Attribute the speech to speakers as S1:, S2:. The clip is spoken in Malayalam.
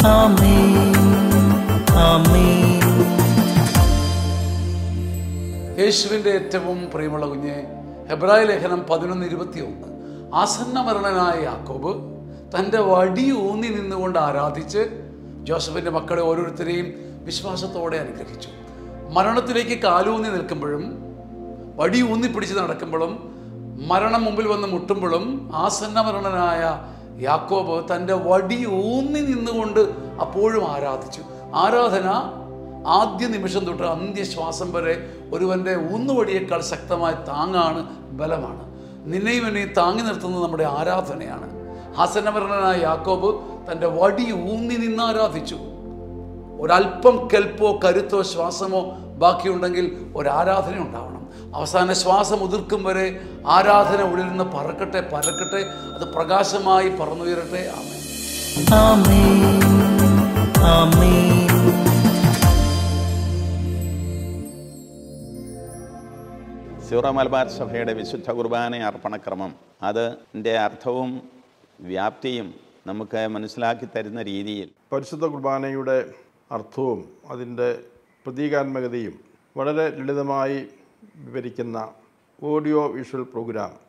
S1: ആമേൻ ആമേൻ
S2: യേശുവിൻ്റെ ഏറ്റവും പ്രിയമുള്ള കുഞ്ഞെ ഹെബ്രായ ലേഖനം പതിനൊന്ന് ഇരുപത്തിയൊന്ന് ആസന്നമരണനായ യാക്കോബ് തൻ്റെ വടി ഊന്നി നിന്നുകൊണ്ട് ആരാധിച്ച് ജോസഫിൻ്റെ മക്കളെ ഓരോരുത്തരെയും വിശ്വാസത്തോടെ അനുഗ്രഹിച്ചു മരണത്തിലേക്ക് കാലൂന്നി നിൽക്കുമ്പോഴും വടി ഊന്നി പിടിച്ച് നടക്കുമ്പോഴും മരണം മുമ്പിൽ വന്ന് മുട്ടുമ്പോഴും ആസന്നമരണനായ യാക്കോബ് തൻ്റെ വടി ഊന്നി നിന്നുകൊണ്ട് അപ്പോഴും ആരാധിച്ചു ആരാധന ആദ്യ നിമിഷം തൊട്ട് അന്ത്യശ്വാസം വരെ ഒരുവൻ്റെ ഊന്നുവടിയേക്കാൾ ശക്തമായ താങ്ങാണ് ബലമാണ് നിന്നെയും എന്നെയും താങ്ങി നിർത്തുന്നത് നമ്മുടെ ആരാധനയാണ് ഹാസനമരണനായ യാക്കോബ് തൻ്റെ വടി ഊന്നി നിന്ന് ആരാധിച്ചു ഒരല്പം കെൽപ്പോ കരുത്തോ ശ്വാസമോ ബാക്കിയുണ്ടെങ്കിൽ ഒരാരാധന ഉണ്ടാവണം അവസാന ശ്വാസം ഉതിർക്കും വരെ ആരാധന ഉള്ളിൽ നിന്ന് പറക്കട്ടെ പരക്കട്ടെ അത് പ്രകാശമായി പറന്നുയരട്ടെ ആമേ
S1: ആമേൻ ആമേൻ
S3: സീറോ മലബാർ സഭയുടെ വിശുദ്ധ കുർബാന അർപ്പണക്രമം അതിൻ്റെ അർത്ഥവും വ്യാപ്തിയും നമുക്ക് മനസ്സിലാക്കി തരുന്ന രീതിയിൽ
S4: പരിശുദ്ധ കുർബാനയുടെ അർത്ഥവും അതിൻ്റെ പ്രതീകാത്മകതയും വളരെ ലളിതമായി വിവരിക്കുന്ന ഓഡിയോ വിഷ്വൽ പ്രോഗ്രാം